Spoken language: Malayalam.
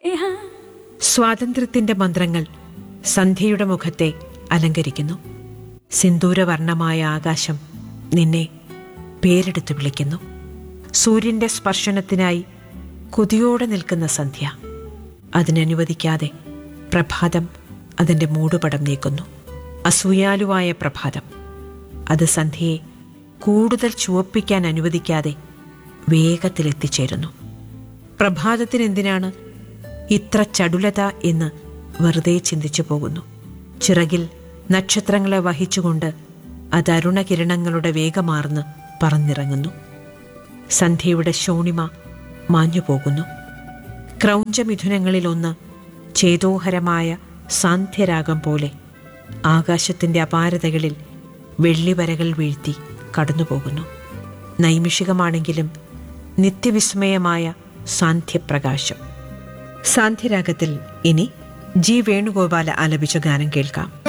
यहाँ സ്വാതന്ത്ര്യത്തിന്റെ മന്ത്രങ്ങൾ സന്ധ്യയുടെ മുഖത്തെ അലങ്കരിക്കുന്നു സിന്ദൂരവർണമായ ആകാശം നിന്നെ പേരെടുത്ത് വിളിക്കുന്നു സൂര്യന്റെ സ്പർശനത്തിനായി കൊതിയോടെ നിൽക്കുന്ന സന്ധ്യ അതിനനുവദിക്കാതെ പ്രഭാതം അതിന്റെ മൂടുപടം നീക്കുന്നു അസൂയാലുവായ പ്രഭാതം അത് സന്ധ്യയെ കൂടുതൽ ചുവപ്പിക്കാൻ അനുവദിക്കാതെ വേഗത്തിൽ എത്തിച്ചേരുന്നു പ്രഭാതത്തിന് എന്തിനാണ് ഇത്ര ചടുലത എന്ന് വെറുതെ ചിന്തിച്ചു പോകുന്നു ചിറകിൽ നക്ഷത്രങ്ങളെ വഹിച്ചുകൊണ്ട് അത് അരുണകിരണങ്ങളുടെ വേഗമാർന്ന് പറന്നിറങ്ങുന്നു സന്ധ്യയുടെ ശോണിമ മാഞ്ഞു പോകുന്നു ക്രൗഞ്ചമിഥുനങ്ങളിലൊന്ന് ചേതോഹരമായ സാന്ധ്യരാഗം പോലെ ആകാശത്തിന്റെ അപാരതകളിൽ വെള്ളിവരകൾ വീഴ്ത്തി കടന്നുപോകുന്നു നൈമിഷികമാണെങ്കിലും നിത്യവിസ്മയമായ സാന്ധ്യപ്രകാശം സാന്ധ്യരാഗത്തിൽ ഇനി ജി വേണുഗോപാല ആലപിച്ച ഗാനം കേൾക്കാം